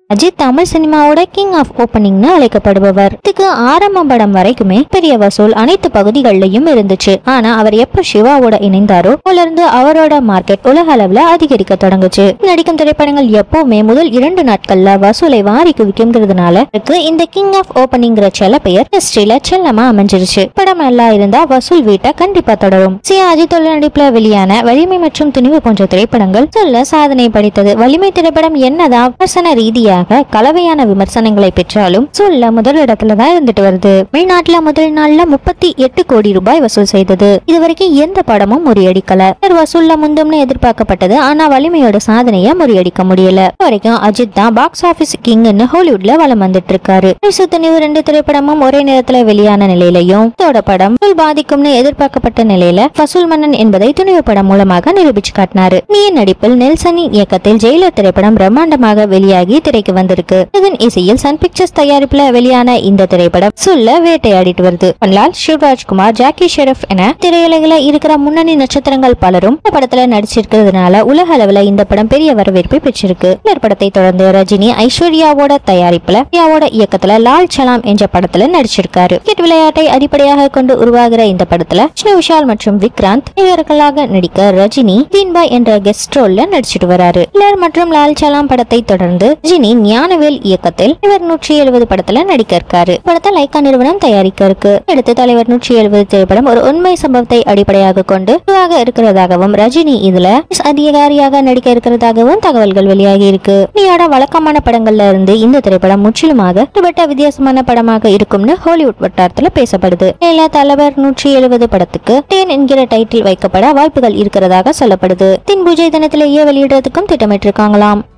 அஜித் தமிழ் சினிமாவோட king of ஓப்பனிங்னு அழைக்கப்படுபவர் இதுக்கு ஆரம்ப படம் வரைக்குமே பெரிய வசூல் அனைத்து பகுதிகளிலும் இருந்துச்சு ஆனா அவர் எப்ப சிவாவோட இணைந்தாரோ இருந்து அவரோட மார்க்கெட் உலக அளவுல அதிகரிக்க தொடங்குச்சு நடிக்கும் திரைப்படங்கள் எப்பவுமே முதல் இரண்டு நாட்கள்ல வசூலை வாரி குவிக்குங்கிறதுனால அவருக்கு இந்த கிங் ஆஃப் ஓப்பனிங்கிற செல்ல பெயர் ஹிஸ்டரியில செல்லமா அமைஞ்சிருச்சு படம் நல்லா இருந்தா வசூல் வீட்டை கண்டிப்பா தொடரும் சி அஜித்தோட நடிப்புல வெளியான வலிமை மற்றும் துணிவு போன்ற திரைப்படங்கள் சொல்ல சாதனை படைத்தது வலிமை திரைப்படம் என்னதான் விமர்சன ரீதியாக கலவையான விமர்சனங்களை பெற்றாலும் சொல்ல முதல் இடத்துல தான் இருந்துட்டு வருது வெளிநாட்டுல முதல் நாள்ல முப்பத்தி எட்டு கோடி ரூபாய் வசூல் செய்தது இதுவரைக்கும் எந்த படமும் முறியடிக்கல இவர் வசூல்ல முந்தும்னு எதிர்பார்க்கப்பட்டது ஆனா வலிமையோட சாதனையை முறியடிக்க முடியல இது வரைக்கும் அஜித் தான் பாக்ஸ் ஆபீஸ் கிங்னு ஹாலிவுட்ல வலம் வந்துட்டு இருக்காரு துணிவு ரெண்டு திரைப்படமும் ஒரே நேரத்துல வெளியான நிலையிலையும் இதோட படம் வசூல் பாதிக்கும்னு எதிர்பார்க்கப்பட்ட நிலையில வசூல் மன்னன் என்பதை துணிவு படம் மூலமாக நிரூபிச்சு காட்டினாரு நீ நடிப்பில் நெல்சனின் இயக்கத்தில் ஜெயிலர் திரைப்படம் பிரம்மாண்டமாக வெளியாகி திரைக்கு வந்திருக்கு இதன் இசையில் சன் பிக்சர்ஸ் தயாரிப்புல வெளியான இந்த திரைப்படம் சொல்ல வேட்டையாடிட்டு வருது பன்லால் சிவராஜ்குமார் ஜாக்கி ஷெரப் என திரையுலகில இருக்கிற முன்னணி நட்சத்திரங்கள் பலரும் இந்த படத்துல நடிச்சிருக்கிறதுனால உலக அளவுல இந்த படம் பெரிய வரவேற்பை பெற்றிருக்கு இந்த படத்தை தொடர்ந்து ரஜினி ஐஸ்வர்யாவோட தயாரிப்புல ஐஸ்வர்யாவோட இயக்கத்துல லால் சலாம் என்ற படத்துல நடிச்சிருக்காரு கிரிக்கெட் விளையாட்டை அடிப்படையாக கொண்டு உருவாகிற இந்த படத்துல விஷ்ணு விஷால் மற்றும் விக்ராந்த் இவர்களாக நடிக்க ரஜினி தீன்பாய் என்ற கெஸ்ட் ரோல்ல நடிச்சிட்டு வராரு கில்லர் மற்றும் லால் சலாம் படத்தை தொடர்ந்து ரஜினி ஞானவேல் இயக்கத்தில் இவர் நூற்றி எழுபது படத்துல நடிக்க இருக்காரு படத்தை லைக்கா நிறுவனம் தயாரிக்க இருக்கு அடுத்து தலைவர் நூற்றி எழுபது திரைப்படம் ஒரு உண்மை சம்பவத்தை அடிப்படையாக கொண்டு உருவாக இருக்கிறதாகவும் ரஜினி இதுல அதிகாரியாக நடிக்க இருக்கிறதாகவும் தகவல்கள் வெளியாகி இருக்கு நீயோட வழக்கமான படங்கள்ல இருந்து இந்த திரைப்படம் முற்றிலுமாக விடுபட்ட வித்தியாசமான படமாக இருக்கும்னு ஹாலிவுட் வட்டாரத்துல பேசப்படுது மேல தலைவர் நூற்றி எழுபது படத்துக்கு டேன் என்கிற டைட்டில் வைக்கப்பட வாய்ப்புகள் இருக்கிறதாக சொல்லப்படுது தின் பூஜை தினத்திலேயே வெளியிடுறதுக்கும் திட்டமிட்டிருக்காங்களாம்